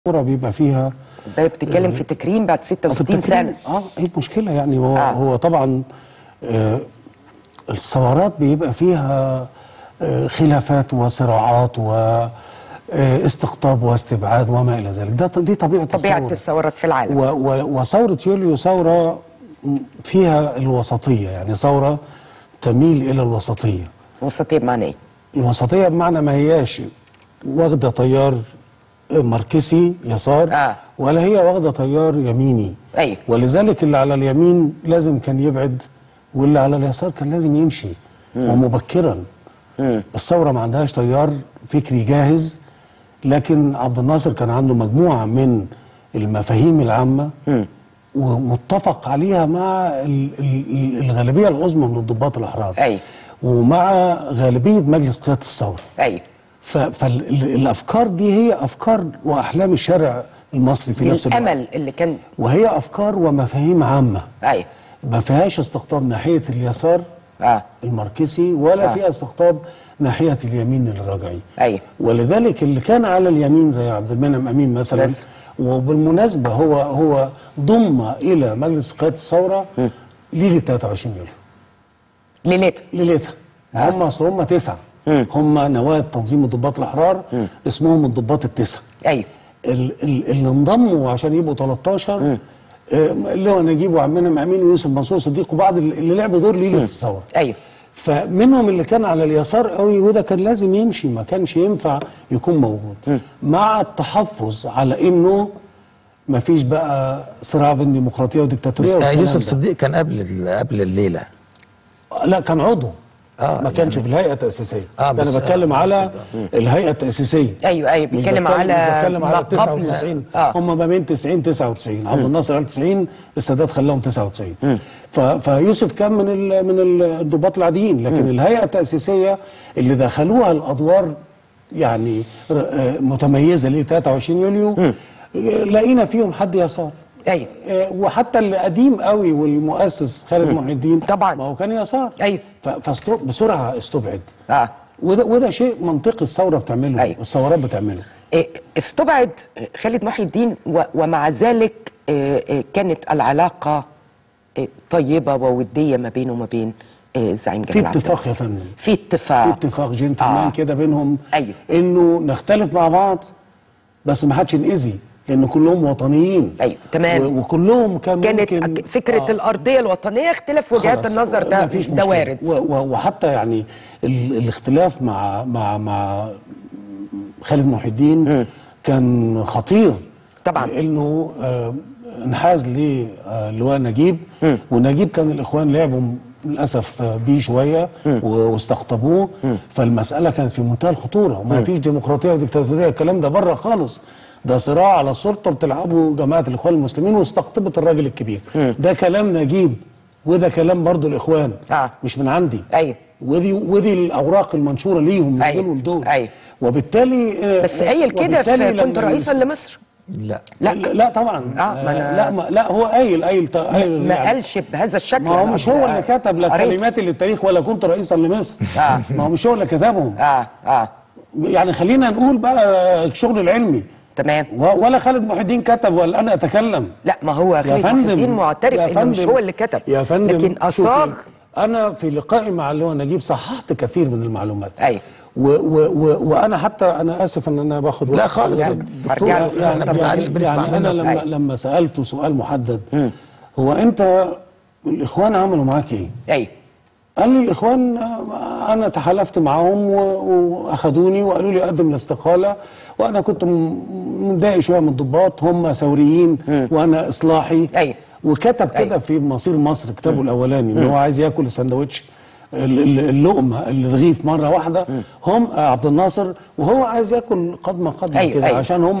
الكوره بيبقى فيها ده بتتكلم في تكريم بعد 66 سنه اه ايه المشكله يعني هو آه. آه. هو طبعا آه الثورات بيبقى فيها آه خلافات وصراعات واستقطاب واستبعاد وما الى ذلك ده دي طبيعه طبيعه الثورة. الثورات في العالم و- و- وثوره يوليو ثوره م- فيها الوسطيه يعني ثوره تميل الى الوسطيه وسطيه بمعنى ايه؟ الوسطيه بمعنى ما هياش واخده تيار ماركسي يسار آه. ولا هي واخده تيار يميني أيوة. ولذلك اللي على اليمين لازم كان يبعد واللي على اليسار كان لازم يمشي ومبكرا الثوره ما عندهاش تيار فكري جاهز لكن عبد الناصر كان عنده مجموعه من المفاهيم العامه ومتفق عليها مع ال- ال- الغالبيه العظمى من الضباط الاحرار أيوة. ومع غالبيه مجلس قياده الثوره ايوه فالافكار دي هي افكار واحلام الشارع المصري في نفس الوقت الامل اللي كان وهي افكار ومفاهيم عامه ايوه ما فيهاش استقطاب ناحيه اليسار اه الماركسي ولا آه. فيها استقطاب ناحيه اليمين الرجعي أيوة. ولذلك اللي كان على اليمين زي عبد المنعم امين مثلا بس. وبالمناسبه هو هو ضم الى مجلس قياده الثوره ليله 23 يوليو ليلته ليلتها هم اصل هم تسعه هم نواه تنظيم الضباط الاحرار اسمهم الضباط التسعه ايوه ال- ال- اللي انضموا عشان يبقوا 13 آه، اللي هو نجيب وعبد المنعم امين ويوسف منصور صديق وبعض اللي لعبوا دور ليله الثوره ايوه فمنهم اللي كان على اليسار قوي وده كان لازم يمشي ما كانش ينفع يكون موجود مع التحفظ على انه ما فيش بقى صراع بين ديمقراطيه وديكتاتوريه بس والكلام يوسف ده. صديق كان قبل ال- قبل الليله لا كان عضو آه، ما كانش في الهيئه التاسيسيه آه، انا بس- بتكلم آه، على الهيئه التاسيسيه أيوة، أيوة، مش بيتكلم بتكلم- على مش بتكلم ما على قبل- 99 آه. هم ما بين 90 99 عبد الناصر قال 90 السادات خلاهم 99 ف- فيوسف كان من ال من ال- الضباط العاديين لكن الهيئه التاسيسيه اللي دخلوها الادوار يعني ر- آه، متميزه ل 23 يوليو آه، لقينا فيهم حد يسار ايوه آه، وحتى القديم قوي والمؤسس خالد محي الدين طبعاً. ما هو كان يسار أيوة. فبسرعه استبعد اه وده وده شيء منطقي الثوره بتعمله أيوة. الثورات بتعمله إيه، استبعد خالد محي الدين و- ومع ذلك إيه، إيه، كانت العلاقة إيه، طيبة وودية ما بينه وما بين إيه، الزعيم جمال في عبد اتفاق يا الناصر. فندم. في اتفاق في اتفاق جنتلمان آه. كده بينهم أيوة. انه نختلف مع بعض بس ما حدش نأذي لان كلهم وطنيين أيوة، تمام. و- وكلهم كان كانت ممكن أك- فكرة آه. الأرضية الوطنية اختلاف وجهات خلاص، النظر ده مفيش ده مشكلة. وارد و- و- وحتى يعني ال الاختلاف مع مع مع خالد محي الدين كان خطير طبعاً. لانه آه، انحاز للواء نجيب ونجيب كان الاخوان لعبوا للاسف آه، بيه شويه و- واستقطبوه فالمساله كانت في منتهى الخطوره وما فيش ديمقراطيه وديكتاتوريه الكلام ده بره خالص ده صراع على السلطه بتلعبه جماعه الاخوان المسلمين واستقطبت الراجل الكبير ده كلام نجيب وده كلام برضو الاخوان آه. مش من عندي أيوة. ودي ودي الاوراق المنشوره ليهم من أيوة. دول ولدول أيوة. وبالتالي آه، بس قايل كده وبالتالي في- كنت لما رئيسا لمصر لا لا. لا لا طبعا آه، ما أنا- لا ما لا هو قايل قايل قايل ما يعني. قالش بهذا الشكل ما هو أنا مش هو اللي قصدي- كتب لا قريت. كلماتي للتاريخ ولا كنت رئيسا لمصر آه. ما هو مش هو اللي كتبهم اه اه يعني خلينا نقول بقى الشغل العلمي تمام و- ولا خالد محي الدين كتب ولا انا اتكلم لا ما هو يا خالد محي فندم الدين معترف يا انه مش فندم، هو اللي كتب يا فندم لكن شوفي، اصاغ انا في لقائي مع اللي هو نجيب صححت كثير من المعلومات أيوة. و و و وانا حتى انا اسف ان انا باخد لا وقت. خالص يعني الدكتور هرجع له. يعني, احنا يعني, بنسمع يعني انا منك. لما أيوة. لما سالته سؤال محدد هو انت الاخوان عملوا معاك ايه؟ ايوه قال لي الاخوان آه، انا تحالفت معاهم و- واخدوني وقالوا لي قدم الاستقاله وانا كنت م- متضايق شويه من الضباط هم ثوريين وانا اصلاحي أيوة. وكتب كده أيوة. في مصير مصر كتابه الاولاني ان هو عايز ياكل السندوتش ال- ال- اللقمه الرغيف مره واحده هم آه، عبد الناصر وهو عايز ياكل قدمه قدمه أيوة، كده أيوة. عشان هم